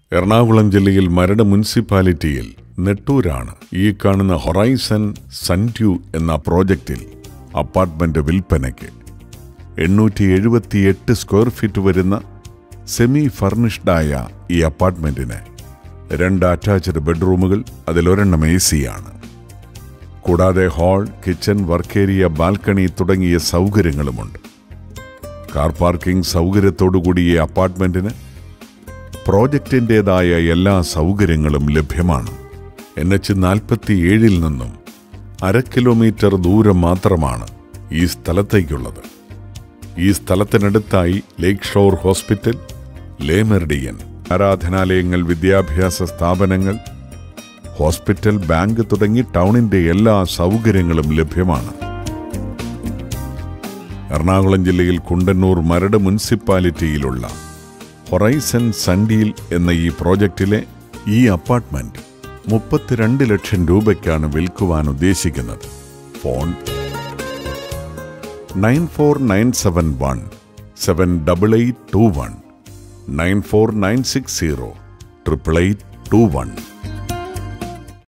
എറണാകുളം ജില്ലയിൽ മരട് മുനിസിപ്പാലിറ്റിയിൽ നെട്ടൂരാണ് ഈ കാണുന്ന ഹൊറൈസൺ സൻറ്റ്യൂ എന്ന പ്രോജക്റ്റിൽ അപ്പാർട്ട്മെന്റ് വിൽപ്പനയ്ക്ക് എണ്ണൂറ്റി എഴുപത്തിയെട്ട് സ്ക്വയർ ഫീറ്റ് വരുന്ന സെമി ഫർണിഷ്ഡായ ഈ അപ്പാർട്ട്മെന്റിന് രണ്ട് അറ്റാച്ച്ഡ് ബെഡ്റൂമുകൾ അതിലൊരെണ്ണം എ സിയാണ് കൂടാതെ hall kitchen work area balcony തുടങ്ങിയ സൗകര്യങ്ങളുമുണ്ട് കാർ പാർക്കിംഗ് സൗകര്യത്തോടുകൂടി ഈ അപ്പാർട്ട്മെന്റിന് പ്രോജക്റ്റിൻ്റെതായ എല്ലാ സൗകര്യങ്ങളും ലഭ്യമാണ് എൻ എച്ച് നാൽപ്പത്തിയേഴിൽ നിന്നും അര കിലോമീറ്റർ ദൂരം മാത്രമാണ് ഈ സ്ഥലത്തേക്കുള്ളത് ഈ സ്ഥലത്തിനടുത്തായി ലേക്ക് ഷോർ ഹോസ്പിറ്റൽ ലേമെർഡിയൻ ആരാധനാലയങ്ങൾ വിദ്യാഭ്യാസ സ്ഥാപനങ്ങൾ ഹോസ്പിറ്റൽ ബാങ്ക് തുടങ്ങി ടൗണിന്റെ എല്ലാ സൗകര്യങ്ങളും ലഭ്യമാണ് എറണാകുളം ജില്ലയിൽ കുണ്ടന്നൂർ മരട് മുനിസിപ്പാലിറ്റിയിലുള്ള ഹൊറൈസൺ സൺഡീൽ എന്ന ഈ പ്രോജക്റ്റിലെ ഈ അപ്പാർട്ട്മെന്റ് മുപ്പത്തിരണ്ട് ലക്ഷം രൂപയ്ക്കാണ് വിൽക്കുവാൻ ഉദ്ദേശിക്കുന്നത് phone nine four nine seven one seven double eight two one nine four nine six zero triple eight two one